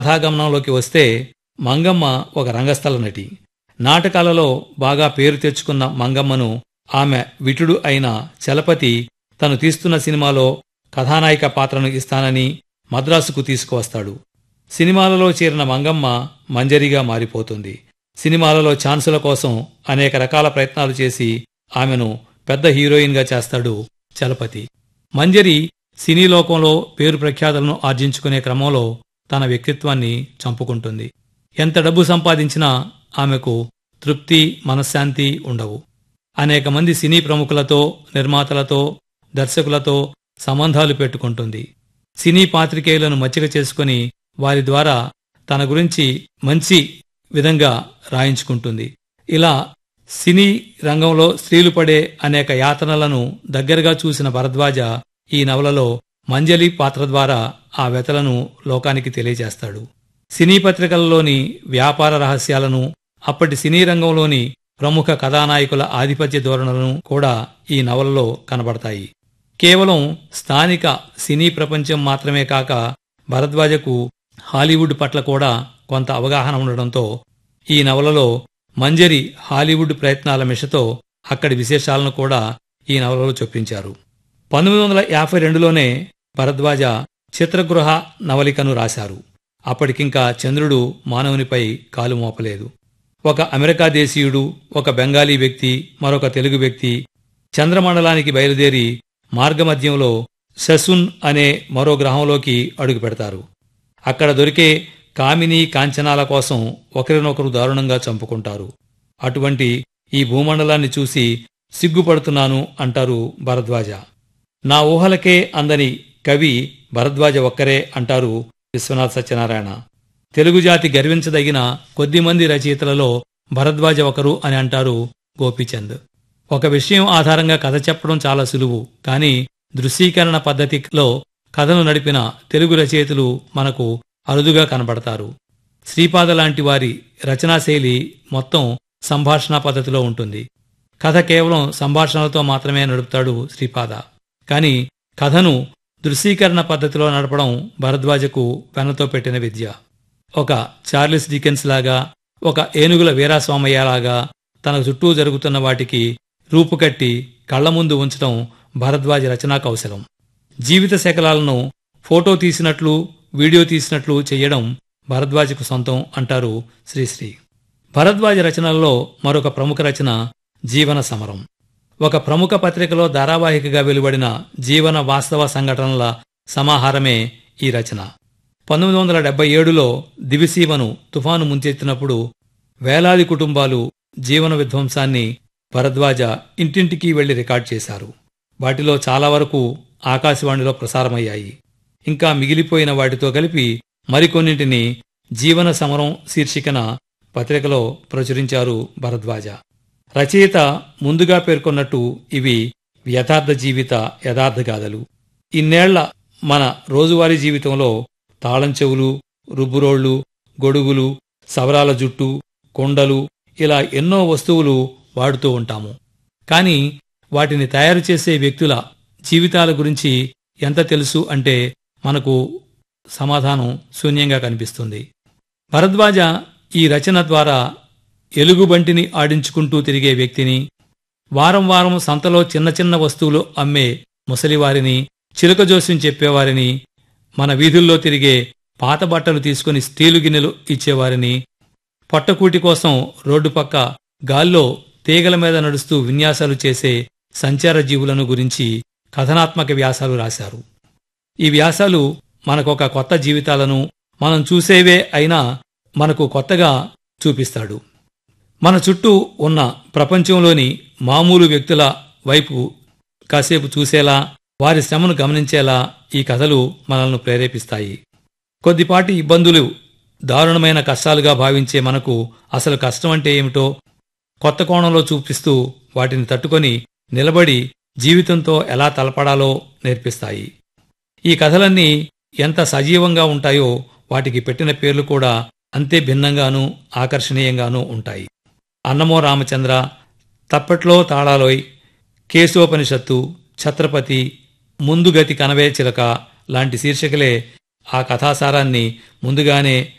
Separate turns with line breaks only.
కథాగమనంలోకి వస్తే మంగమ్మ ఒక రంగస్థల నటి నాటకాలలో బాగా పేరు తెచ్చుకున్న మంగమ్మను ఆమె విటుడు అయిన చలపతి తను తీస్తున్న సినిమాలో కథానాయిక పాత్రను ఇస్తానని మద్రాసుకు తీసుకువస్తాడు సినిమాలలో చేరిన మంగమ్మ మంజరిగా మారిపోతుంది సినిమాలలో ఛాన్సుల కోసం అనేక రకాల ప్రయత్నాలు చేసి ఆమెను పెద్ద హీరోయిన్గా చేస్తాడు చలపతి మంజరి సినీ లోకంలో పేరు ప్రఖ్యాతలను ఆర్జించుకునే క్రమంలో తన వ్యక్తిత్వాన్ని చంపుకుంటుంది ఎంత డబ్బు సంపాదించినా ఆమెకు తృప్తి మనశ్శాంతి ఉండవు అనేక మంది సినీ ప్రముఖులతో నిర్మాతలతో దర్శకులతో సంబంధాలు పెట్టుకుంటుంది సినీ పాత్రికేయులను మచ్చిక చేసుకుని వారి ద్వారా తన గురించి మంచి విధంగా రాయించుకుంటుంది ఇలా సినీ రంగంలో స్త్రీలు పడే అనేక యాతనలను దగ్గరగా చూసిన భరద్వాజ ఈ నవలలో మంజలి పాత్ర ద్వారా ఆ వ్యతలను లోకానికి తెలియజేస్తాడు సినీ పత్రికలలోని వ్యాపార రహస్యాలను అప్పటి సినీ రంగంలోని ప్రముఖ కథానాయకుల ఆధిపత్య ధోరణులను కూడా ఈ నవలలో కనబడతాయి కేవలం స్థానిక సినీ ప్రపంచం మాత్రమే కాక భరద్వాజకు హాలీవుడ్ పట్ల కూడా కొంత అవగాహన ఉండడంతో ఈ నవలలో మంజరి హాలీవుడ్ ప్రయత్నాల మిషతో అక్కడి విశేషాలను కూడా ఈ నవలలో చొప్పించారు పంతొమ్మిది వందల యాభై రెండులోనే భరద్వాజ చిత్రగృహ నవలికను రాశారు అప్పటికింకా చంద్రుడు మానవునిపై కాలు మోపలేదు ఒక అమెరికా దేశీయుడు ఒక బెంగాలీ వ్యక్తి మరొక తెలుగు వ్యక్తి చంద్రమండలానికి బయలుదేరి మార్గమధ్యంలో శసున్ అనే మరో గ్రహంలోకి అడుగు పెడతారు అక్కడ దొరికే కామిని కాంచనాల కోసం ఒకరినొకరు దారుణంగా చంపుకుంటారు అటువంటి ఈ భూమండలాన్ని చూసి సిగ్గుపడుతున్నాను అంటారు భరద్వాజ నా ఊహలకే అందని కవి భరద్వాజ ఒక్కరే అంటారు విశ్వనాథ్ సత్యనారాయణ తెలుగు జాతి గర్వించదగిన కొద్దిమంది రచయితలలో భరద్వాజ ఒకరు అని అంటారు గోపీచంద్ ఒక విషయం ఆధారంగా కథ చెప్పడం చాలా సులువు కానీ దృశ్యీకరణ పద్ధతిలో కథను నడిపిన తెలుగు రచయితలు మనకు అరుదుగా కనబడతారు శ్రీపాద లాంటి వారి రచనాశైలి మొత్తం సంభాషణ పద్ధతిలో ఉంటుంది కథ కేవలం సంభాషణలతో మాత్రమే నడుపుతాడు శ్రీపాద కాని కథను దృశ్యీకరణ పద్ధతిలో నడపడం భరద్వాజకు పెనతో పెట్టిన విద్య ఒక చార్లెస్ డికెన్స్ లాగా ఒక ఏనుగుల వీరాస్వామయ్యలాగా తన చుట్టూ జరుగుతున్న వాటికి రూపుకట్టి కళ్ల ముందు ఉంచడం భరద్వాజ రచనా కౌశలం జీవిత శకలాలను ఫోటో తీసినట్లు వీడియో తీసినట్లు చెయ్యడం భరద్వాజకు సొంతం అంటారు శ్రీశ్రీ భరద్వాజ రచనల్లో మరొక ప్రముఖ రచన జీవన సమరం ఒక ప్రముఖ పత్రికలో ధారావాహికగా వెలువడిన జీవన వాస్తవ సంఘటనల సమాహారమే ఈ రచన పంతొమ్మిది వందల డెబ్బై ఏడులో దివిసీమను తుఫాను ముంచెత్తినప్పుడు వేలాది కుటుంబాలు జీవన విధ్వంసాన్ని భరద్వాజ ఇంటింటికి వెళ్లి రికార్డ్ చేశారు వాటిలో చాలా వరకు ఆకాశవాణిలో ప్రసారమయ్యాయి ఇంకా మిగిలిపోయిన వాటితో కలిపి మరికొన్నింటిని జీవన సమరం శీర్షికన పత్రికలో ప్రచురించారు భరద్వాజ రచయిత ముందుగా పేర్కొన్నట్టు ఇవి యథార్థ జీవిత యథార్థ గాథలు ఇన్నేళ్ల మన రోజువారీ జీవితంలో తాళం చెవులు రుబ్బురోళ్లు గొడుగులు సవరాల జుట్టు కొండలు ఇలా ఎన్నో వస్తువులు వాడుతూ ఉంటాము కానీ వాటిని తయారు చేసే వ్యక్తుల జీవితాల గురించి ఎంత తెలుసు అంటే మనకు సమాధానం శూన్యంగా కనిపిస్తుంది భరద్వాజ ఈ రచన ద్వారా ఎలుగుబంటిని ఆడించుకుంటూ తిరిగే వ్యక్తిని వారం వారం సంతలో చిన్న చిన్న వస్తువులు అమ్మే ముసలివారిని చిలుక జోస్యం చెప్పేవారిని మన వీధుల్లో తిరిగే పాత బట్టలు తీసుకుని స్టీలు గిన్నెలు ఇచ్చేవారిని పొట్టకూటి కోసం రోడ్డు పక్క గాల్లో తీగల మీద నడుస్తూ విన్యాసాలు చేసే సంచార జీవులను గురించి కథనాత్మక వ్యాసాలు రాశారు ఈ వ్యాసాలు మనకొక కొత్త జీవితాలను మనం చూసేవే అయినా మనకు కొత్తగా చూపిస్తాడు మన చుట్టూ ఉన్న ప్రపంచంలోని మామూలు వ్యక్తుల వైపు కాసేపు చూసేలా వారి శ్రమను గమనించేలా ఈ కథలు మనల్ని ప్రేరేపిస్తాయి కొద్దిపాటి ఇబ్బందులు దారుణమైన కష్టాలుగా భావించే మనకు అసలు కష్టం అంటే ఏమిటో కొత్త కోణంలో చూపిస్తూ వాటిని తట్టుకొని నిలబడి జీవితంతో ఎలా తలపడాలో నేర్పిస్తాయి ఈ కథలన్నీ ఎంత సజీవంగా ఉంటాయో వాటికి పెట్టిన పేర్లు కూడా అంతే భిన్నంగానూ ఆకర్షణీయంగానూ ఉంటాయి అన్నమో రామచంద్ర తప్పట్లో తాళాలోయ్ కేశోపనిషత్తు ఛత్రపతి ముందుగతి కనవే చిలక లాంటి శీర్షికలే ఆ కథాసారాన్ని ముందుగానే